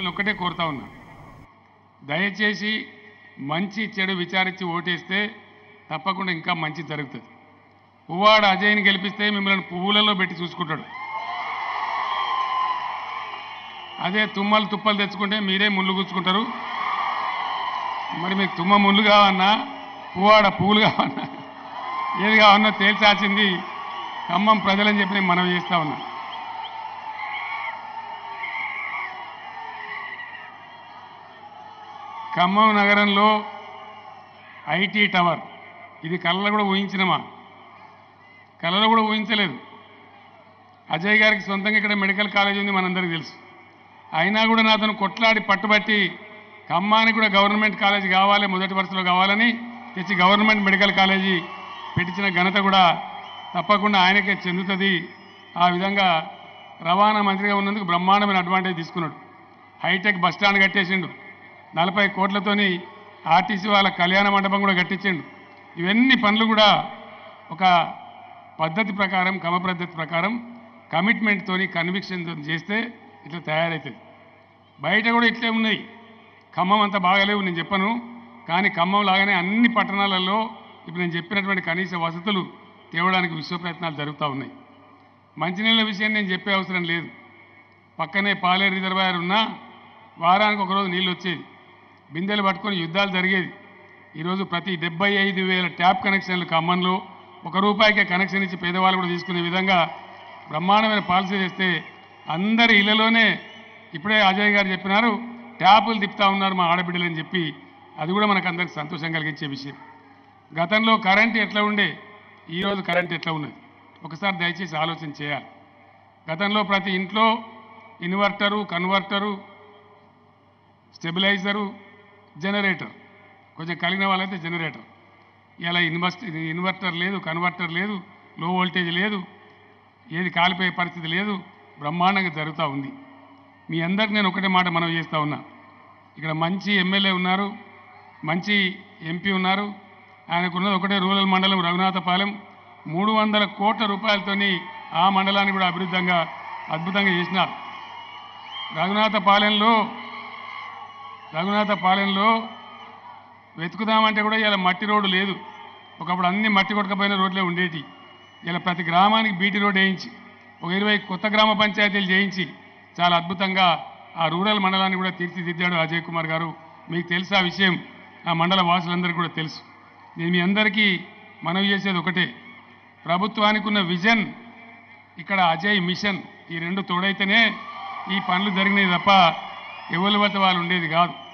మిమ్మల్ని ఒక్కటే కోరుతా ఉన్నా దయచేసి మంచి చెడు విచారించి ఓటేస్తే తప్పకుండా ఇంకా మంచి జరుగుతుంది పువ్వాడ అజయ్ని గెలిపిస్తే మిమ్మల్ని పువ్వులలో పెట్టి చూసుకుంటాడు అదే తుమ్మలు తుప్పలు తెచ్చుకుంటే మీరే ముళ్ళు గుచ్చుకుంటారు మరి మీకు తుమ్మ ముళ్ళు కావన్నా పువ్వాడ పువ్వులు కావన్నా ఏది కావన్నా తేల్చాల్సింది ఖమ్మం ప్రజలని చెప్పి నేను మనవి చేస్తా ఉన్నా ఖమ్మం నగరంలో ఐటీ టవర్ ఇది కళ్ళలో కూడా ఊహించినమా కళ్ళలో కూడా ఊహించలేదు అజయ్ గారికి సొంతంగా ఇక్కడ మెడికల్ కాలేజ్ ఉంది మనందరికీ తెలుసు అయినా కూడా నాతను కొట్లాడి పట్టుబట్టి ఖమ్మానికి కూడా గవర్నమెంట్ కాలేజ్ కావాలి మొదటి వరుసలో కావాలని తెచ్చి గవర్నమెంట్ మెడికల్ కాలేజీ పెట్టించిన ఘనత కూడా తప్పకుండా ఆయనకే చెందుతుంది ఆ విధంగా రవాణా మంత్రిగా ఉన్నందుకు బ్రహ్మాండమైన అడ్వాంటేజ్ తీసుకున్నాడు హైటెక్ బస్ స్టాండ్ కట్టేసిండు నలభై కోట్లతోని ఆర్టీసీ వాళ్ళ కళ్యాణ మండపం కూడా కట్టించిండు ఇవన్నీ పనులు కూడా ఒక పద్ధతి ప్రకారం క్రమ పద్ధతి ప్రకారం కమిట్మెంట్తోని కన్విక్షన్తో చేస్తే ఇట్లా తయారవుతుంది బయట కూడా ఇట్లే ఉన్నాయి ఖమ్మం అంత బాగాలేవు నేను చెప్పను కానీ ఖమ్మం లాగానే అన్ని పట్టణాలలో ఇప్పుడు నేను చెప్పినటువంటి కనీస వసతులు తేవడానికి విశ్వ ప్రయత్నాలు జరుగుతూ ఉన్నాయి మంచినీళ్ళ విషయం నేను చెప్పే అవసరం లేదు పక్కనే పాలేరు రిజర్వాయర్ ఉన్నా వారానికి ఒకరోజు నీళ్ళు వచ్చేది బిందెలు పట్టుకొని యుద్ధాలు జరిగేది ఈరోజు ప్రతి డెబ్బై ఐదు వేల ట్యాప్ కనెక్షన్లు ఖమ్మంలో ఒక రూపాయికే కనెక్షన్ ఇచ్చి పేదవాళ్ళు కూడా తీసుకునే విధంగా బ్రహ్మాండమైన పాలసీ చేస్తే అందరి ఇళ్లలోనే ఇప్పుడే అజయ్ గారు చెప్పినారు ట్యాపులు తిప్పుతా ఉన్నారు మా ఆడబిడ్డలు అని చెప్పి అది కూడా మనకు అందరికి సంతోషం కలిగించే విషయం గతంలో కరెంట్ ఎట్లా ఉండే ఈరోజు కరెంట్ ఎట్లా ఉన్నది ఒకసారి దయచేసి ఆలోచన చేయాలి గతంలో ప్రతి ఇంట్లో ఇన్వర్టరు కన్వర్టరు స్టెబిలైజరు జనరేటర్ కొంచెం కలిగిన వాళ్ళైతే జనరేటర్ ఇలా ఇన్వెస్ట్ ఇన్వర్టర్ లేదు కన్వర్టర్ లేదు లో వోల్టేజ్ లేదు ఏది కాలిపోయే పరిస్థితి లేదు బ్రహ్మాండంగా జరుగుతూ ఉంది మీ అందరికి నేను ఒకటే మాట మనం చేస్తూ ఉన్నా ఇక్కడ మంచి ఎమ్మెల్యే ఉన్నారు మంచి ఎంపీ ఉన్నారు ఆయనకున్నది ఒకటే రూరల్ మండలం రఘునాథపాలెం మూడు వందల కోట్ల రూపాయలతోని ఆ మండలాన్ని కూడా అభివృద్ధంగా అద్భుతంగా చేసినారు రఘునాథపాలెంలో రఘునాథపాలెంలో వెతుకుదామంటే కూడా ఇలా మట్టి రోడ్డు లేదు ఒకప్పుడు అన్ని మట్టి కొట్టకపోయిన రోడ్లే ఉండేటి ఇలా ప్రతి గ్రామానికి బీటీ రోడ్ వేయించి ఒక ఇరవై కొత్త గ్రామ పంచాయతీలు చేయించి చాలా అద్భుతంగా ఆ రూరల్ మండలాన్ని కూడా తీర్చిదిద్దాడు అజయ్ కుమార్ గారు మీకు తెలుసు ఆ విషయం ఆ మండల వాసులందరికీ కూడా తెలుసు నేను మీ అందరికీ మనవి చేసేది ఒకటే ప్రభుత్వానికి ఉన్న విజన్ ఇక్కడ అజయ్ మిషన్ ఈ రెండు తోడైతేనే ఈ పనులు జరిగినాయి తప్ప ఎవరి వద్ద వాళ్ళు ఉండేది కాదు